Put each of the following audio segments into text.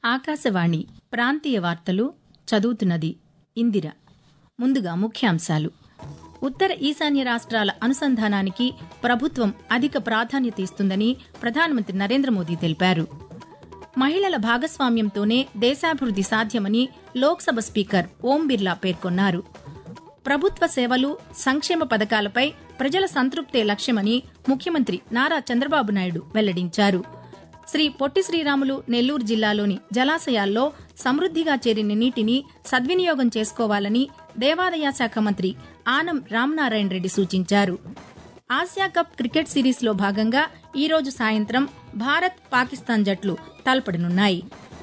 ఆకాశవాణి ప్రాంతీయ వార్తలు చదువుతున్నది ఇందిర ముందుగా ముఖ్యాంశాలు ఉత్తర ఈశాన్య రాష్ట్రాల అనుసంధానానికి ప్రభుత్వం అధిక ప్రాధాన్యత ఇస్తుందని ప్రధానమంత్రి నరేంద్ర మోదీ తెలిపారు మహిళల భాగస్వామ్యంతోనే దేశాభివృద్ది సాధ్యమని లోక్సభ స్పీకర్ ఓం బిర్లా పేర్కొన్నారు ప్రభుత్వ సేవలు సంక్షేమ పథకాలపై ప్రజల సంతృప్తే లక్ష్యమని ముఖ్యమంత్రి నారా చంద్రబాబు నాయుడు వెల్లడించారు శ్రీ పొట్టి శ్రీరాములు నెల్లూరు జిల్లాలోని జలాశయాల్లో సమృద్దిగా చేరిన నీటిని సద్వినియోగం చేసుకోవాలని దేవాదాయ శాఖ మంత్రి ఆనం రామనారాయణ రెడ్డి సూచించారు ఆసియా కప్ క్రికెట్ సిరీస్లో భాగంగా ఈరోజు సాయంత్రం భారత్ పాకిస్తాన్ జట్లు తలపడనున్నాయి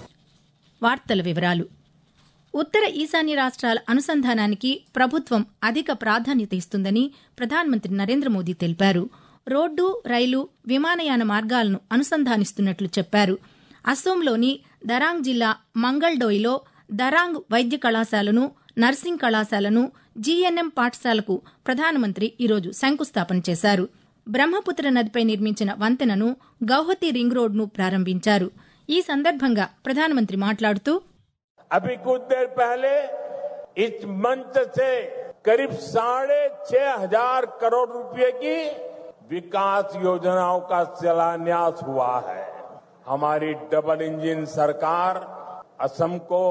వార్తల వివరాలు ఉత్తర ఈశాన్య రాష్ట్రాల అనుసంధానానికి ప్రభుత్వం అధిక ప్రాధాన్యత ఇస్తుందని ప్రధానమంత్రి నరేంద్ర మోదీ తెలిపారు రోడ్డు రైలు విమానయాన మార్గాలను అనుసంధానిస్తున్నట్లు చెప్పారు అస్సోంలోని దరాంగ్ జిల్లా మంగళ్డోయిలో దరాంగ్ వైద్య కళాశాలను నర్సింగ్ కళాశాలను జీఎన్ఎం పాఠశాలకు ప్రధానమంత్రి ఈరోజు శంకుస్థాపన చేశారు బ్రహ్మపుత్ర నదిపై నిర్మించిన వంతెనను గౌహతి రింగ్ రోడ్ను ప్రారంభించారు ఈ సందర్భంగా ప్రధానమంత్రి మాట్లాడుతూ अभी कुछ देर पहले इस मंच से करीब साढ़े छह हजार करोड़ रुपए की विकास योजनाओं का शिलान्यास हुआ है हमारी डबल इंजन सरकार असम को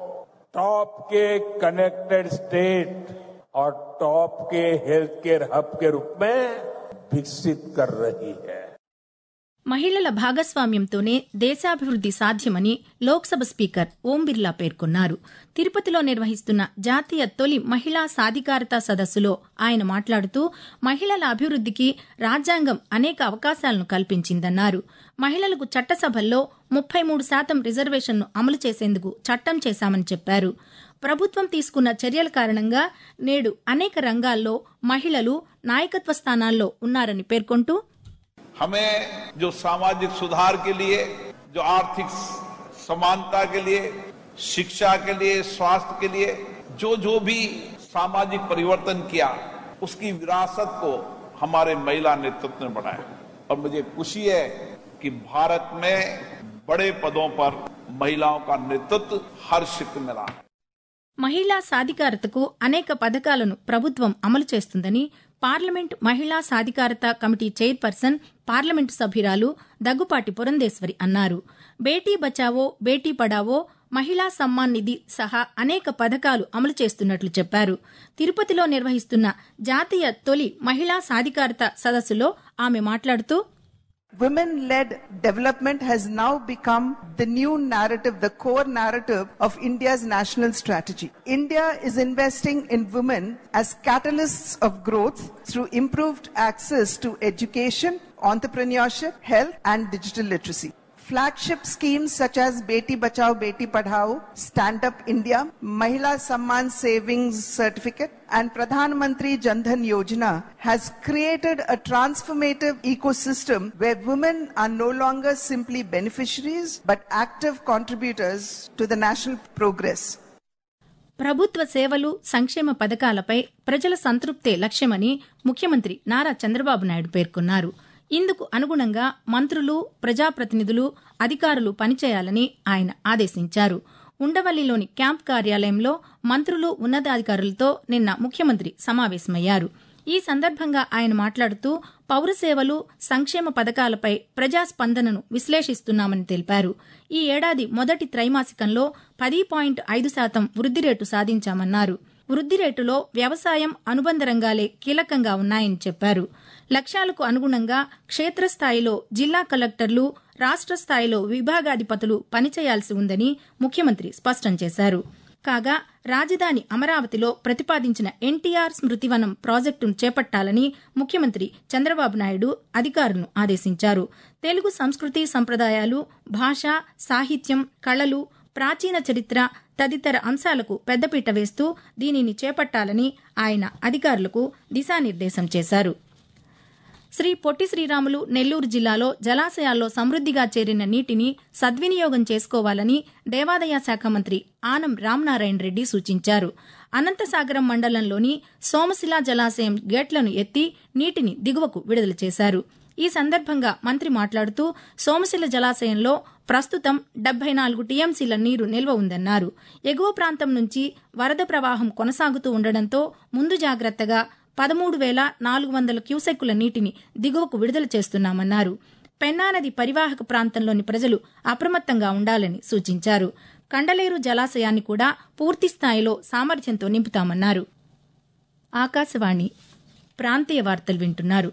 टॉप के कनेक्टेड स्टेट और टॉप के हेल्थ केयर हब के रूप में विकसित कर रही है మహిళల భాగస్వామ్యంతోనే దేశాభివృద్ది సాధ్యమని లోక్సభ స్పీకర్ ఓం బిర్లా పేర్కొన్నారు తిరుపతిలో నిర్వహిస్తున్న జాతీయ తొలి మహిళా సాధికారత సదస్సులో ఆయన మాట్లాడుతూ మహిళల అభివృద్దికి రాజ్యాంగం అనేక అవకాశాలను కల్పించిందన్నారు మహిళలకు చట్టసభల్లో ముప్పై మూడు శాతం రిజర్వేషన్ను అమలు చేసేందుకు చట్టం చేశామని చెప్పారు ప్రభుత్వం తీసుకున్న చర్యల కారణంగా నేడు అనేక రంగాల్లో మహిళలు నాయకత్వ స్థానాల్లో ఉన్నారని పేర్కొంటూ हमें जो सामाजिक सुधार के लिए जो आर्थिक समानता के लिए शिक्षा के लिए स्वास्थ्य के लिए जो जो भी सामाजिक परिवर्तन किया उसकी विरासत को हमारे महिला नेतृत्व ने बढ़ाया और मुझे खुशी है कि भारत में बड़े पदों पर महिलाओं का नेतृत्व हर क्षेत्र में रहा है మహిళా సాధికారతకు అనేక పథకాలను ప్రభుత్వం అమలు చేస్తుందని పార్లమెంట్ మహిళా సాధికారత కమిటీ చైర్పర్సన్ పార్లమెంటు సభ్యురాలు దగ్గుపాటి పురంధేశ్వరి అన్నారు బేటీ బచావో బేటీ పడావో మహిళా సమ్మాన్ నిధి సహా అనేక పథకాలు అమలు చేస్తున్నట్లు చెప్పారు తిరుపతిలో నిర్వహిస్తున్న జాతీయ తొలి మహిళా సాధికారత సదస్సులో ఆమె మాట్లాడుతూ Women led development has now become the new narrative, the core narrative of India's national strategy. India is investing in women as catalysts of growth through improved access to education, entrepreneurship, health, and digital literacy. Flagship schemes such as Beti Bachao, Beti Padhao, Stand Up India, Mahila Samman Savings Certificate, and Pradhan Mantri Jandhan Yojana has created a transformative ecosystem where women are no longer simply beneficiaries but active contributors to the national progress. ప్రభుత్వ సేవలు సంక్షేమ పథకాలపై ప్రజల సంతృప్తే లక్ష్యమని ముఖ్యమంత్రి నారా చంద్రబాబు నాయుడు పేర్కొన్నారు ఇందుకు అనుగుణంగా మంత్రులు ప్రజాప్రతినిధులు అధికారులు పనిచేయాలని ఆయన ఆదేశించారు ఉండవల్లిలోని క్యాంప్ కార్యాలయంలో మంత్రులు ఉన్నతాధికారులతో నిన్న ముఖ్యమంత్రి సమావేశమయ్యారు ఈ సందర్భంగా ఆయన మాట్లాడుతూ పౌర సేవలు సంక్షేమ పథకాలపై ప్రజాస్పందనను విశ్లేషిస్తున్నామని తెలిపారు ఈ ఏడాది మొదటి త్రైమాసికంలో పది పాయింట్ ఐదు శాతం వృద్ది రేటు సాధించామన్నారు వృద్ది రేటులో వ్యవసాయం అనుబంధ రంగాలే కీలకంగా ఉన్నాయని చెప్పారు లక్ష్యాలకు అనుగుణంగా క్షేత్రస్థాయిలో జిల్లా కలెక్టర్లు రాష్ట్ర స్థాయిలో విభాగాధిపతులు పనిచేయాల్సి ఉందని ముఖ్యమంత్రి స్పష్టం చేశారు కాగా రాజధాని అమరావతిలో ప్రతిపాదించిన ఎన్టీఆర్ స్మృతివనం ప్రాజెక్టును చేపట్టాలని ముఖ్యమంత్రి చంద్రబాబు నాయుడు అధికారులను ఆదేశించారు తెలుగు సంస్కృతి సంప్రదాయాలు భాష సాహిత్యం కళలు ప్రాచీన చరిత్ర తదితర అంశాలకు పెద్దపీట వేస్తూ దీనిని చేపట్టాలని ఆయన అధికారులకు దిశానిర్దేశం చేశారు శ్రీ పొట్టి శ్రీరాములు నెల్లూరు జిల్లాలో జలాశయాల్లో సమృద్దిగా చేరిన నీటిని సద్వినియోగం చేసుకోవాలని దేవాదాయ శాఖ మంత్రి ఆనం రామనారాయణ రెడ్డి సూచించారు అనంతసాగరం మండలంలోని సోమశిల జలాశయం గేట్లను ఎత్తి నీటిని దిగువకు విడుదల చేశారు ఈ సందర్భంగా మంత్రి మాట్లాడుతూ సోమశిల జలాశయంలో ప్రస్తుతం డెబ్బై నాలుగు టీఎంసీల నీరు నిల్వ ఉందన్నారు ఎగువ ప్రాంతం నుంచి వరద ప్రవాహం కొనసాగుతూ ఉండడంతో ముందు జాగ్రత్తగా పదమూడు వేల నాలుగు వందల క్యూసెక్కుల నీటిని దిగువకు విడుదల చేస్తున్నామన్నారు పెన్నా నది పరివాహక ప్రాంతంలోని ప్రజలు అప్రమత్తంగా ఉండాలని సూచించారు కండలేరు జలాశయాన్ని కూడా పూర్తి స్థాయిలో సామర్థ్యంతో నింపుతామన్నారు ఆకాశవాణి ప్రాంతీయ వార్తలు వింటున్నారు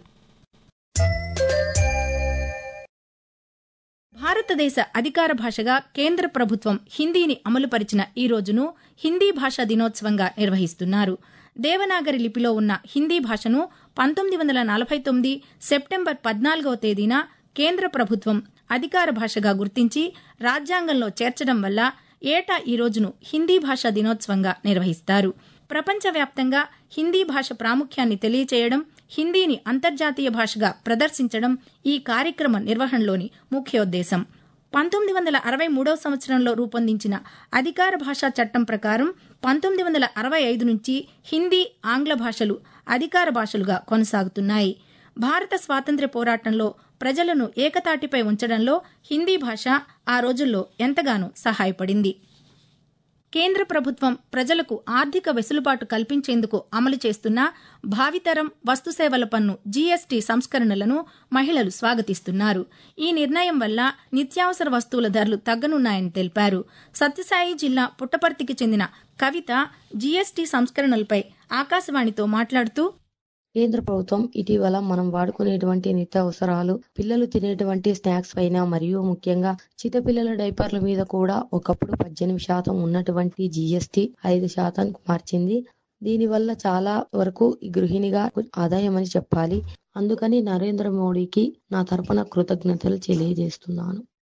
భారతదేశ అధికార భాషగా కేంద్ర ప్రభుత్వం హిందీని అమలుపరిచిన ఈ రోజును హిందీ భాషా దినోత్సవంగా నిర్వహిస్తున్నారు దేవనాగరి లిపిలో ఉన్న హిందీ భాషను పంతొమ్మిది వందల నలభై తొమ్మిది సెప్టెంబర్ పద్నాలుగవ తేదీన కేంద్ర ప్రభుత్వం అధికార భాషగా గుర్తించి రాజ్యాంగంలో చేర్చడం వల్ల ఏటా ఈ రోజును హిందీ భాషా దినోత్సవంగా నిర్వహిస్తారు ప్రపంచవ్యాప్తంగా హిందీ భాష ప్రాముఖ్యాన్ని తెలియచేయడం హిందీని అంతర్జాతీయ భాషగా ప్రదర్శించడం ఈ కార్యక్రమ నిర్వహణలోని ముఖ్యోద్దేశం పంతొమ్మిది వందల అరవై మూడవ సంవత్సరంలో రూపొందించిన అధికార భాషా చట్టం ప్రకారం పంతొమ్మిది వందల అరవై ఐదు నుంచి హిందీ ఆంగ్ల భాషలు అధికార భాషలుగా కొనసాగుతున్నాయి భారత స్వాతంత్ర్య పోరాటంలో ప్రజలను ఏకతాటిపై ఉంచడంలో హిందీ భాష ఆ రోజుల్లో ఎంతగానో సహాయపడింది కేంద్ర ప్రభుత్వం ప్రజలకు ఆర్థిక వెసులుబాటు కల్పించేందుకు అమలు చేస్తున్న భావితరం వస్తుసేవల పన్ను జీఎస్టీ సంస్కరణలను మహిళలు స్వాగతిస్తున్నారు ఈ నిర్ణయం వల్ల నిత్యావసర వస్తువుల ధరలు తగ్గనున్నాయని తెలిపారు సత్యసాయి జిల్లా పుట్టపర్తికి చెందిన కవిత జీఎస్టీ సంస్కరణలపై ఆకాశవాణితో మాట్లాడుతూ కేంద్ర ప్రభుత్వం ఇటీవల మనం వాడుకునేటువంటి నిత్యావసరాలు పిల్లలు తినేటువంటి స్నాక్స్ పైన మరియు ముఖ్యంగా చిన్నపిల్లల డైపర్ల మీద కూడా ఒకప్పుడు పద్దెనిమిది శాతం ఉన్నటువంటి జిఎస్టి ఐదు శాతానికి మార్చింది దీనివల్ల చాలా వరకు ఈ గృహిణిగా ఆదాయం అని చెప్పాలి అందుకని నరేంద్ర మోడీకి నా తరపున కృతజ్ఞతలు తెలియజేస్తున్నాను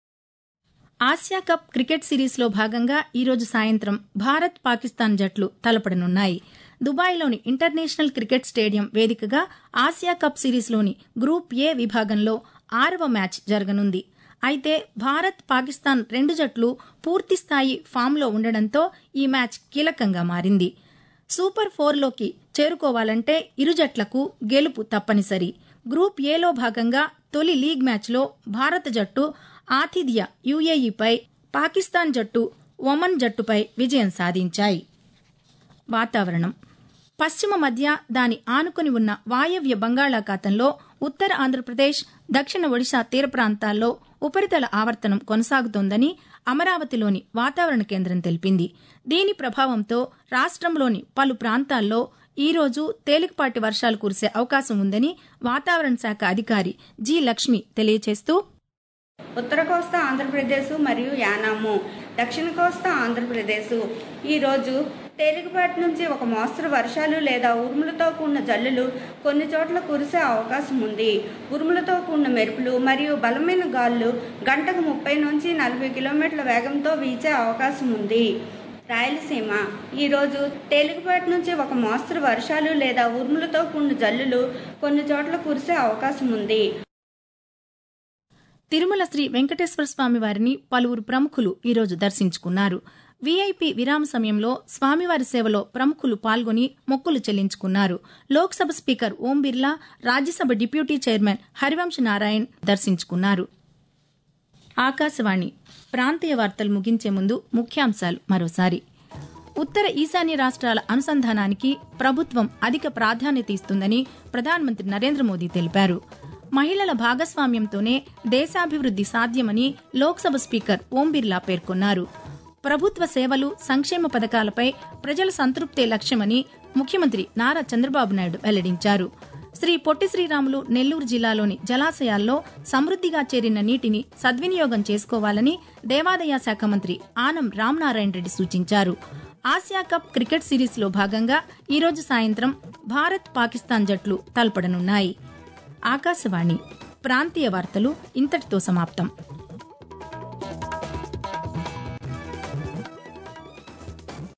ఆసియా కప్ క్రికెట్ సిరీస్లో భాగంగా ఈరోజు సాయంత్రం భారత్ పాకిస్తాన్ జట్లు తలపడనున్నాయి దుబాయ్లోని ఇంటర్నేషనల్ క్రికెట్ స్టేడియం వేదికగా ఆసియా కప్ సిరీస్లోని గ్రూప్ ఏ విభాగంలో ఆరవ మ్యాచ్ జరగనుంది అయితే భారత్ పాకిస్తాన్ రెండు జట్లు పూర్తిస్థాయి ఫామ్లో ఉండడంతో ఈ మ్యాచ్ కీలకంగా మారింది సూపర్ ఫోర్లోకి చేరుకోవాలంటే ఇరు జట్లకు గెలుపు తప్పనిసరి గ్రూప్ ఏలో భాగంగా తొలి లీగ్ మ్యాచ్లో భారత జట్టు ఆతిథ్య యుఏఈపై పాకిస్తాన్ జట్టు ఒమన్ జట్టుపై విజయం సాధించాయి వాతావరణం పశ్చిమ మధ్య దాని ఆనుకుని ఉన్న వాయవ్య బంగాళాఖాతంలో ఉత్తర ఆంధ్రప్రదేశ్ దక్షిణ ఒడిశా తీర ప్రాంతాల్లో ఉపరితల ఆవర్తనం కొనసాగుతోందని అమరావతిలోని వాతావరణ కేంద్రం తెలిపింది దీని ప్రభావంతో రాష్ట్రంలోని పలు ప్రాంతాల్లో ఈ రోజు తేలికపాటి వర్షాలు కురిసే అవకాశం ఉందని వాతావరణ శాఖ అధికారి జి లక్ష్మి తెలియజేస్తూ ఉత్తర కోస్తా ఆంధ్రప్రదేశ్ మరియు యానాము దక్షిణ కోస్తా ఆంధ్రప్రదేశ్ ఈరోజు తేలికపాటి నుంచి ఒక మోస్తరు వర్షాలు లేదా ఉరుములతో కూడిన జల్లులు కొన్ని చోట్ల కురిసే అవకాశం ఉంది ఉరుములతో కూడిన మెరుపులు మరియు బలమైన గాలులు గంటకు ముప్పై నుంచి నలభై కిలోమీటర్ల వేగంతో వీచే అవకాశం ఉంది రాయలసీమ ఈరోజు తేలికపాటి నుంచి ఒక మోస్తరు వర్షాలు లేదా ఉరుములతో కూడిన జల్లులు కొన్ని చోట్ల కురిసే అవకాశం ఉంది తిరుమల శ్రీ వెంకటేశ్వర స్వామి వారిని పలువురు ప్రముఖులు ఈరోజు దర్శించుకున్నారు వీఐపీ విరామ సమయంలో స్వామివారి సేవలో ప్రముఖులు పాల్గొని మొక్కులు చెల్లించుకున్నారు Lok Sabha speaker Om Birla Rajya Sabha deputy chairman Harivansh Narayan దర్శించుకున్నారు ఆకాశవాణి ప్రాంతీయ వార్తలు ముగించే ముందు ముఖ్యాంశాలు మరోసారి ఉత్తర ఈశాన్య రాష్ట్రాల అనుసంధానానికి ప్రభుత్వం అధిక ప్రాధాన్యత ఇస్తుందని ప్రధానమంత్రి నరేంద్ర మోదీ తెలిపారు మహిళల భాగస్వామ్యంతోనే దేశాభివృద్ది సాధ్యమని లోక్సభ స్పీకర్ ఓం బిర్లా పేర్కొన్నారు ప్రభుత్వ సేవలు సంక్షేమ పథకాలపై ప్రజల సంతృప్తే లక్ష్యమని ముఖ్యమంత్రి నారా చంద్రబాబు నాయుడు వెల్లడించారు శ్రీ పొట్టి శ్రీరాములు నెల్లూరు జిల్లాలోని జలాశయాల్లో సమృద్దిగా చేరిన నీటిని సద్వినియోగం చేసుకోవాలని దేవాదాయ శాఖ మంత్రి ఆనం రామనారాయణ రెడ్డి సూచించారు ఆసియా కప్ క్రికెట్ సిరీస్లో భాగంగా ఈరోజు సాయంత్రం భారత్ పాకిస్తాన్ జట్లు తలపడనున్నాయి ఆకాశవాణి ప్రాంతీయ వార్తలు ఇంతటితో సమాప్తం